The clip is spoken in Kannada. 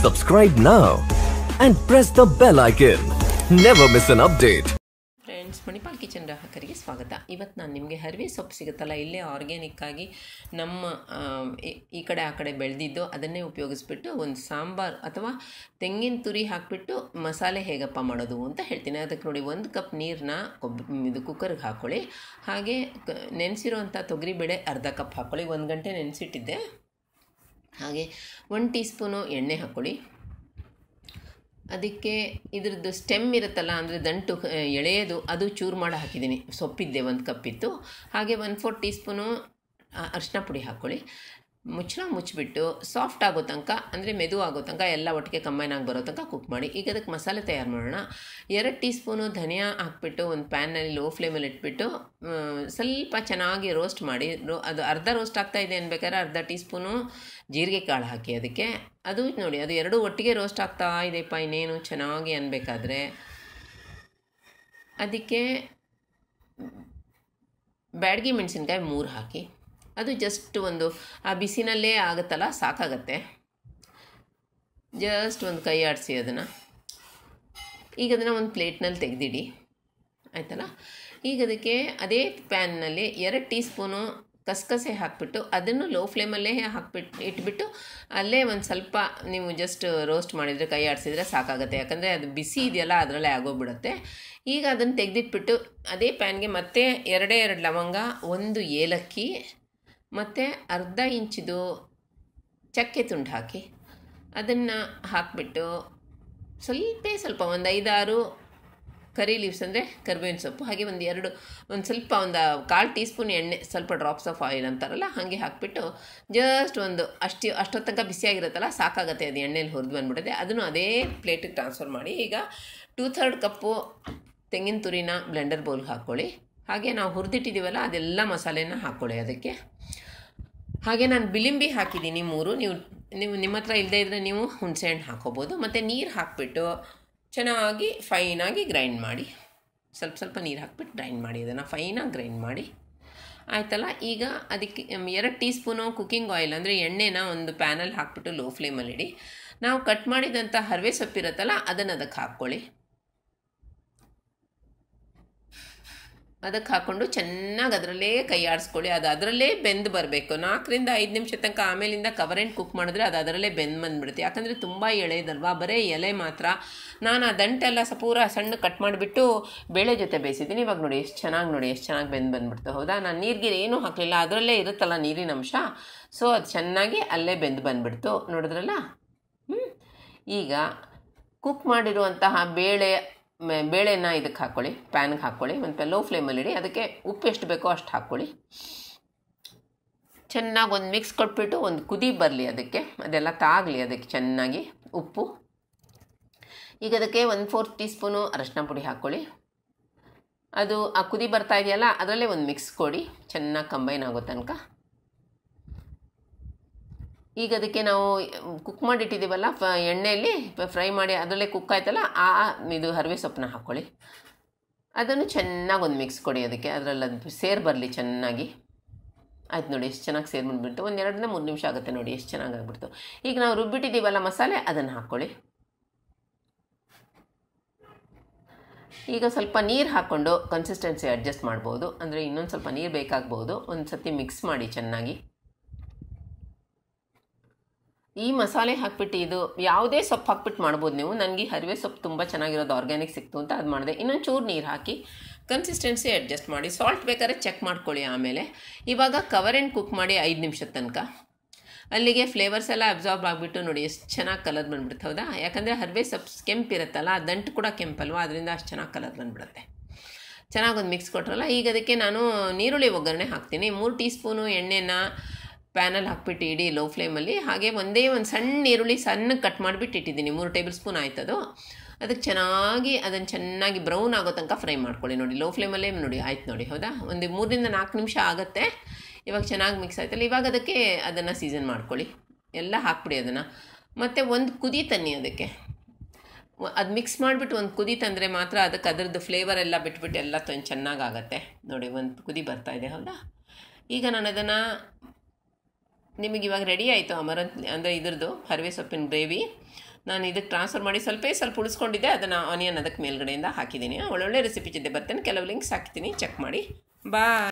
Subscribe now and press the bell icon. Never miss an update. Friends Manipal kitchen ಗ್ರಾಹಕರಿಗೆ ಸ್ವಾಗತ ಇವತ್ತು ನಾನು ನಿಮಗೆ ಹರಿವೆ ಸೊಪ್ಪು ಸಿಗುತ್ತಲ್ಲ ಇಲ್ಲೇ ಆರ್ಗ್ಯಾನಿಕ್ ಆಗಿ ನಮ್ಮ ಆ, ಈ- ಈ ಕಡೆ ಆ ಕಡೆ ಬೆಳೆದಿದ್ದು ಅದನ್ನೇ ಉಪಯೋಗಿಸ್ಬಿಟ್ಟು ಒಂದು ಸಾಂಬಾರು ಅಥವಾ ತೆಂಗಿನ ತುರಿ ಹಾಕಿಬಿಟ್ಟು ಮಸಾಲೆ ಹೇಗಪ್ಪ ಮಾಡೋದು ಅಂತ ಹೇಳ್ತೀನಿ ಅದಕ್ಕೆ ನೋಡಿ ಒಂದು ಕಪ್ ನೀರನ್ನ ಕೊಬ್ ಇದು ಕುಕ್ಕರ್ಗೆ ಹಾಕ್ಕೊಳ್ಳಿ ಹಾಗೆ ಕ ನೆನೆಸಿರೋಂಥ ತೊಗರಿಬೇಳೆ ಅರ್ಧ ಕಪ್ ಹಾಕ್ಕೊಳ್ಳಿ ಒಂದು ಗಂಟೆ ನೆನೆಸಿಟ್ಟಿದ್ದೆ ಹಾಗೆ ಒನ್ ಟೀ ಸ್ಪೂನು ಎಣ್ಣೆ ಹಾಕ್ಕೊಳ್ಳಿ ಅದಕ್ಕೆ ಇದ್ರದ್ದು ಸ್ಟೆಮ್ ಇರುತ್ತಲ್ಲ ಅಂದರೆ ದಂಟು ಆ, ಎಳೆಯೋದು ಅದು ಚೂರು ಮಾಡಿ ಹಾಕಿದ್ದೀನಿ ಸೊಪ್ಪಿದ್ದೆ ಒಂದು ಕಪ್ಪಿತ್ತು ಹಾಗೆ ಒನ್ ಫೋರ್ ಟೀ ಸ್ಪೂನು ಅರಿಶಿನ ಪುಡಿ ಹಾಕ್ಕೊಳ್ಳಿ ಮುಚ್ಚಳ ಮುಚ್ಚಿಬಿಟ್ಟು ಸಾಫ್ಟ್ ಆಗೋ ತನಕ ಅಂದರೆ ಮೆದು ಆಗೋ ತನಕ ಎಲ್ಲ ಒಟ್ಟಿಗೆ ಕಂಬೈನ್ ಆಗಿ ಬರೋ ತನಕ ಕುಕ್ ಮಾಡಿ ಈಗ ಅದಕ್ಕೆ ಮಸಾಲೆ ತಯಾರು ಮಾಡೋಣ ಎರಡು ಟೀ ಸ್ಪೂನು ಧನಿಯಾ ಹಾಕ್ಬಿಟ್ಟು ಒಂದು ಪ್ಯಾನಲ್ಲಿ ಲೋ ಫ್ಲೇಮಲ್ಲಿ ಇಟ್ಬಿಟ್ಟು ಆ, ಸ್ವಲ್ಪ ಚೆನ್ನಾಗಿ ರೋಸ್ಟ್ ಮಾಡಿ ರೋ ಅದು ಅರ್ಧ ರೋಸ್ಟ್ ಆಗ್ತಾ ಇದೆ ಅನ್ಬೇಕಾದ್ರೆ ಅರ್ಧ ಟೀ ಸ್ಪೂನು ಜೀರಿಗೆ ಕಾಳು ಹಾಕಿ ಅದಕ್ಕೆ ಅದು ನೋಡಿ ಅದು ಎರಡೂ ಒಟ್ಟಿಗೆ ರೋಸ್ಟ್ ಆಗ್ತಾ ಇದೆಪ್ಪ ಇನ್ನೇನು ಚೆನ್ನಾಗಿ ಅನ್ಬೇಕಾದ್ರೆ ಅದಕ್ಕೆ ಬ್ಯಾಡಗಿ ಮೆಣಸಿನ್ಕಾಯಿ ಮೂರು ಹಾಕಿ ಅದು ಜಸ್ಟ್ ಒಂದು ಆ ಬಿಸಿನಲ್ಲೇ ಆಗುತ್ತಲ್ಲ ಸಾಕಾಗತ್ತೆ ಜಸ್ಟ್ ಒಂದು ಕೈ ಆಡಿಸಿ ಅದನ್ನು ಈಗ ಅದನ್ನು ಒಂದು ಪ್ಲೇಟ್ನಲ್ಲಿ ತೆಗೆದಿಡಿ ಆಯ್ತಲ್ಲ ಈಗ ಅದಕ್ಕೆ ಅದೇ ಪ್ಯಾನ್ನಲ್ಲಿ ಎರಡು ಟೀ ಸ್ಪೂನು ಕಸಕಸೆ ಹಾಕ್ಬಿಟ್ಟು ಅದನ್ನು ಲೋ ಫ್ಲೇಮಲ್ಲೇ ಹಾಕ್ಬಿಟ್ಟು ಇಟ್ಬಿಟ್ಟು ಅಲ್ಲೇ ಒಂದು ಸ್ವಲ್ಪ ನೀವು ಜಸ್ಟ್ ರೋಸ್ಟ್ ಮಾಡಿದರೆ ಕೈ ಆಡಿಸಿದ್ರೆ ಸಾಕಾಗುತ್ತೆ ಯಾಕಂದರೆ ಅದು ಬಿಸಿ ಇದೆಯಲ್ಲ ಅದರಲ್ಲೇ ಆಗೋಗ್ಬಿಡುತ್ತೆ ಈಗ ಅದನ್ನು ತೆಗೆದಿಟ್ಬಿಟ್ಟು ಅದೇ ಪ್ಯಾನ್ಗೆ ಮತ್ತೆ ಎರಡೇ ಎರಡು ಲವಂಗ ಒಂದು ಏಲಕ್ಕಿ ಮತ್ತು ಅರ್ಧ ಇಂಚಿದು ಚಕ್ಕೆ ತುಂಡು ಹಾಕಿ ಅದನ್ನು ಹಾಕಿಬಿಟ್ಟು ಸ್ವಲ್ಪ ಸ್ವಲ್ಪ ಒಂದು ಐದಾರು ಕರಿ ಲೀವ್ಸ್ ಅಂದರೆ ಕರಿಬೇವಿನ ಸೊಪ್ಪು ಹಾಗೆ ಒಂದು ಎರಡು ಒಂದು ಸ್ವಲ್ಪ ಒಂದು ಕಾಲು ಟೀ ಸ್ಪೂನ್ ಎಣ್ಣೆ ಸ್ವಲ್ಪ ಡ್ರಾಪ್ಸ್ ಆಫ್ ಆಯಿಲ್ ಅಂತಾರಲ್ಲ ಹಾಗೆ ಹಾಕಿಬಿಟ್ಟು ಜಸ್ಟ್ ಒಂದು ಅಷ್ಟು ಅಷ್ಟೊತ್ತು ತನಕ ಬಿಸಿಯಾಗಿರುತ್ತಲ್ಲ ಸಾಕಾಗತ್ತೆ ಅದು ಎಣ್ಣೆಲಿ ಹುರಿದು ಬಂದ್ಬಿಡುತ್ತೆ ಅದನ್ನು ಅದೇ ಪ್ಲೇಟಿಗೆ ಟ್ರಾನ್ಸ್ಫರ್ ಮಾಡಿ ಈಗ ಟೂ ಥರ್ಡ್ ಕಪ್ಪು ತೆಂಗಿನ ತುರಿನ ಬ್ಲೆಂಡರ್ ಬೌಲ್ಗೆ ಹಾಕ್ಕೊಳ್ಳಿ ಹಾಗೆ ನಾವು ಹುರಿದಿಟ್ಟಿದ್ದೀವಲ್ಲ ಅದೆಲ್ಲ ಮಸಾಲೆನ ಹಾಕ್ಕೊಳ್ಳಿ ಅದಕ್ಕೆ ಹಾಗೆ ನಾನು ಬಿಲಿಂಬಿ ಹಾಕಿದ್ದೀನಿ ಮೂರು ನೀವು ನೀವು ನಿಮ್ಮ ಹತ್ರ ಇಲ್ಲದೇ ಇದ್ದರೆ ನೀವು ಹುಣಸೆಹಣ್ಣು ಹಾಕೋಬೋದು ಮತ್ತು ನೀರು ಹಾಕಿಬಿಟ್ಟು ಚೆನ್ನಾಗಿ ಫೈನಾಗಿ ಗ್ರೈಂಡ್ ಮಾಡಿ ಸ್ವಲ್ಪ ಸ್ವಲ್ಪ ನೀರು ಹಾಕ್ಬಿಟ್ಟು ಗ್ರೈಂಡ್ ಮಾಡಿ ಅದನ್ನು ಫೈನಾಗಿ ಗ್ರೈಂಡ್ ಮಾಡಿ ಆಯ್ತಲ್ಲ ಈಗ ಅದಕ್ಕೆ ಎರಡು ಟೀ ಸ್ಪೂನು ಕುಕ್ಕಿಂಗ್ ಆಯಿಲ್ ಅಂದರೆ ಎಣ್ಣೆನ ಒಂದು ಪ್ಯಾನಲ್ಲಿ ಹಾಕ್ಬಿಟ್ಟು ಲೋ ಫ್ಲೇಮಲ್ಲಿ ಇಡಿ ನಾವು ಕಟ್ ಮಾಡಿದಂಥ ಹರವೆ ಸೊಪ್ಪಿರುತ್ತಲ್ಲ ಅದನ್ನು ಅದಕ್ಕೆ ಹಾಕ್ಕೊಳ್ಳಿ ಅದಕ್ಕೆ ಹಾಕ್ಕೊಂಡು ಚೆನ್ನಾಗಿ ಅದರಲ್ಲೇ ಕೈ ಆಡಿಸ್ಕೊಳ್ಳಿ ಅದು ಅದರಲ್ಲೇ ಬೆಂದು ಬರಬೇಕು ನಾಲ್ಕರಿಂದ ಐದು ನಿಮಿಷ ತನಕ ಆಮೇಲಿಂದ ಕವರ್ ಆ್ಯಂಡ್ ಕುಕ್ ಮಾಡಿದ್ರೆ ಅದು ಅದರಲ್ಲೇ ಬೆಂದು ಬಂದುಬಿಡುತ್ತೆ ಯಾಕಂದರೆ ತುಂಬ ಎಳೆದಲ್ವಾ ಬರೀ ಎಲೆ ಮಾತ್ರ ನಾನು ಆ ದಂಟೆಲ್ಲ ಸ ಪೂರ ಸಣ್ಣ ಕಟ್ ಮಾಡಿಬಿಟ್ಟು ಬೇಳೆ ಜೊತೆ ಬೇಯಿಸಿದ್ದೀನಿ ಇವಾಗ ನೋಡಿ ಎಷ್ಟು ಚೆನ್ನಾಗಿ ನೋಡಿ ಎಷ್ಟು ಚೆನ್ನಾಗಿ ಬೆಂದು ಬಂದುಬಿಡ್ತು ಹೌದಾ ನಾನು ನೀರಿಗೆ ಏನೂ ಹಾಕಲಿಲ್ಲ ಅದರಲ್ಲೇ ಇರುತ್ತಲ್ಲ ನೀರಿನ ಅಂಶ ಸೊ ಅದು ಚೆನ್ನಾಗಿ ಅಲ್ಲೇ ಬೆಂದು ಬಂದುಬಿಡ್ತು ನೋಡಿದ್ರಲ್ಲ ಹ್ಞೂ ಈಗ ಕುಕ್ ಮಾಡಿರುವಂತಹ ಬೇಳೆ ಮೆ- ಬೇಳೆನ ಇದಕ್ಕೆ ಹಾಕ್ಕೊಳ್ಳಿ ಪ್ಯಾನ್ಗೆ ಹಾಕ್ಕೊಳ್ಳಿ ಒಂದು ಲೋ ಫ್ಲೇಮಲ್ಲಿ ಇಡಿ ಅದಕ್ಕೆ ಉಪ್ಪು ಎಷ್ಟು ಬೇಕೋ ಅಷ್ಟು ಹಾಕ್ಕೊಳ್ಳಿ ಚೆನ್ನಾಗಿ ಒಂದು ಮಿಕ್ಸ್ ಕೊಟ್ಬಿಟ್ಟು ಒಂದು ಕುದಿ ಬರಲಿ ಅದಕ್ಕೆ ಅದೆಲ್ಲ ತಾಗಲಿ ಅದಕ್ಕೆ ಚೆನ್ನಾಗಿ ಉಪ್ಪು ಈಗ ಅದಕ್ಕೆ ಒಂದು ಫೋರ್ ಟೀ ಸ್ಪೂನು ಅರಶಿನ ಪುಡಿ ಹಾಕ್ಕೊಳ್ಳಿ ಅದು ಆ ಕುದಿ ಬರ್ತಾ ಇದೆಯಲ್ಲ ಅದರಲ್ಲೇ ಒಂದು ಮಿಕ್ಸ್ ಕೊಡಿ ಚೆನ್ನಾಗಿ ಕಂಬೈನ್ ಆಗೋ ತನಕ ಈಗ ಅದಕ್ಕೆ ನಾವು ಕುಕ್ ಮಾಡಿಟ್ಟಿದ್ದೀವಲ್ಲ ಫ ಎಣ್ಣೆಯಲ್ಲಿ ಫ್ರೈ ಮಾಡಿ ಅದರಲ್ಲೇ ಕುಕ್ ಆಯ್ತಲ್ಲ ಆ ಇದು ಹರಿವೆ ಸೊಪ್ಪನ್ನ ಹಾಕ್ಕೊಳ್ಳಿ ಅದನ್ನು ಚೆನ್ನಾಗಿ ಒಂದು ಮಿಕ್ಸ್ ಕೊಡಿ ಅದಕ್ಕೆ ಅದರಲ್ಲಿ ಅದು ಸೇರು ಬರಲಿ ಚೆನ್ನಾಗಿ ಆಯ್ತು ನೋಡಿ ಎಷ್ಟು ಚೆನ್ನಾಗಿ ಸೇರು ಬಂದುಬಿಟ್ಟು ಒಂದು ಎರಡರಿಂದ ಮೂರು ನಿಮಿಷ ಆಗುತ್ತೆ ನೋಡಿ ಎಷ್ಟು ಚೆನ್ನಾಗಿ ಆಗ್ಬಿಡ್ತು ಈಗ ನಾವು ರುಬ್ಬಿಟ್ಟಿದ್ದೀವಲ್ಲ ಮಸಾಲೆ ಅದನ್ನು ಹಾಕ್ಕೊಳ್ಳಿ ಈಗ ಸ್ವಲ್ಪ ನೀರು ಹಾಕ್ಕೊಂಡು ಕನ್ಸಿಸ್ಟೆನ್ಸಿ ಅಡ್ಜಸ್ಟ್ ಮಾಡ್ಬೋದು ಅಂದರೆ ಇನ್ನೊಂದು ಸ್ವಲ್ಪ ನೀರು ಬೇಕಾಗ್ಬೋದು ಒಂದು ಸತಿ ಮಿಕ್ಸ್ ಮಾಡಿ ಚೆನ್ನಾಗಿ ಈ ಮಸಾಲೆ ಹಾಕ್ಬಿಟ್ಟು ಇದು ಯಾವುದೇ ಸೊಪ್ಪು ಹಾಕ್ಬಿಟ್ಟು ಮಾಡ್ಬೋದು ನೀವು ನನಗೆ ಹರಿವೆ ಸೊಪ್ಪು ತುಂಬ ಚೆನ್ನಾಗಿರೋದು ಆರ್ಗ್ಯಾನಿಕ್ ಸಿಕ್ತು ಅಂತ ಅದು ಮಾಡಿದೆ ಇನ್ನೊಂದು ಚೂರು ನೀರು ಹಾಕಿ ಕನ್ಸಿಸ್ಟೆನ್ಸಿ ಅಡ್ಜಸ್ಟ್ ಮಾಡಿ ಸಾಲ್ಟ್ ಬೇಕಾದ್ರೆ ಚೆಕ್ ಮಾಡ್ಕೊಳ್ಳಿ ಆಮೇಲೆ ಇವಾಗ ಕವರ್ ಆ್ಯಂಡ್ ಕುಕ್ ಮಾಡಿ ಐದು ನಿಮಿಷದ ತನಕ ಅಲ್ಲಿಗೆ ಫ್ಲೇವರ್ಸ್ ಎಲ್ಲ ಅಬ್ಸಾರ್ಬ್ ಆಗಿಬಿಟ್ಟು ನೋಡಿ ಎಷ್ಟು ಚೆನ್ನಾಗಿ ಕಲರ್ ಬಂದ್ಬಿಡುತ್ತೆ ಹೌದಾ ಯಾಕಂದರೆ ಹರಿವೆ ಸೊಪ್ಪು ಕೆಂಪಿರುತ್ತಲ್ಲ ಆ ದಂಟು ಕೂಡ ಕೆಂಪಲ್ವಾ ಅದರಿಂದ ಅಷ್ಟು ಚೆನ್ನಾಗಿ ಕಲರ್ ಬಂದ್ಬಿಡುತ್ತೆ ಚೆನ್ನಾಗಿ ಒಂದು ಮಿಕ್ಸ್ ಕೊಟ್ರಲ್ಲ ಈಗ ಅದಕ್ಕೆ ನಾನು ನೀರುಳ್ಳಿ ಒಗ್ಗರಣೆ ಹಾಕ್ತೀನಿ ಮೂರು ಟೀ ಸ್ಪೂನು ಎಣ್ಣೆನ ಪ್ಯಾನಲ್ಲಿ ಹಾಕ್ಬಿಟ್ಟು ಇಡಿ ಲೋ ಫ್ಲೇಮಲ್ಲಿ ಹಾಗೆ ಒಂದೇ ಒಂದು ಸಣ್ಣ ಈರುಳ್ಳಿ ಸಣ್ಣ ಕಟ್ ಮಾಡಿಬಿಟ್ಟು ಇಟ್ಟಿದ್ದೀನಿ ಮೂರು ಟೇಬಲ್ ಸ್ಪೂನ್ ಆಯ್ತದು ಅದಕ್ಕೆ ಚೆನ್ನಾಗಿ ಅದನ್ನು ಚೆನ್ನಾಗಿ ಬ್ರೌನ್ ಆಗೋ ತನಕ ಫ್ರೈ ಮಾಡ್ಕೊಳ್ಳಿ ನೋಡಿ ಲೋ ಫ್ಲೇಮಲ್ಲೇ ನೋಡಿ ಆಯ್ತು ನೋಡಿ ಹೌದಾ ಒಂದು ಮೂರರಿಂದ ನಾಲ್ಕು ನಿಮಿಷ ಆಗುತ್ತೆ ಇವಾಗ ಚೆನ್ನಾಗಿ ಮಿಕ್ಸ್ ಆಯ್ತಲ್ಲ ಇವಾಗ ಅದಕ್ಕೆ ಅದನ್ನು ಸೀಸನ್ ಮಾಡ್ಕೊಳ್ಳಿ ಎಲ್ಲ ಹಾಕ್ಬಿಡಿ ಅದನ್ನು ಮತ್ತು ಒಂದು ಕುದಿ ತನ್ನಿ ಅದಕ್ಕೆ ಅದು ಮಿಕ್ಸ್ ಮಾಡಿಬಿಟ್ಟು ಒಂದು ಕುದಿ ತಂದರೆ ಮಾತ್ರ ಅದಕ್ಕೆ ಅದರದ್ದು ಫ್ಲೇವರ್ ಎಲ್ಲ ಬಿಟ್ಬಿಟ್ಟು ಎಲ್ಲ ತೊಂದು ಚೆನ್ನಾಗಾಗತ್ತೆ ನೋಡಿ ಒಂದು ಕುದಿ ಬರ್ತಾ ಇದೆ ಹೌದಾ ಈಗ ನಾನು ಅದನ್ನು ನಿಮಗೆ ಇವಾಗ ರೆಡಿ ಆಯಿತು ಅಮರಂತ್ ಅಂದರೆ ಇದ್ರದ್ದು ಹರಿವೆ ಸೊಪ್ಪಿನ ಗ್ರೇವಿ ನಾನು ಇದಕ್ಕೆ ಟ್ರಾನ್ಸ್ಫರ್ ಮಾಡಿ ಸ್ವಲ್ಪ ಸ್ವಲ್ಪ ಉಳಿಸ್ಕೊಂಡಿದ್ದೆ ಅದನ್ನು ಆನಿಯನ್ ಅದಕ್ಕೆ ಮೇಲ್ಗಡೆಯಿಂದ ಹಾಕಿದ್ದೀನಿ ಒಳ್ಳೊಳ್ಳೆ ರೆಸಿಪಿ ಜೊತೆ ಬರ್ತೇನೆ ಕೆಲವು ಲಿಂಕ್ಸ್ ಹಾಕ್ತೀನಿ ಚೆಕ್ ಮಾಡಿ ಬಾ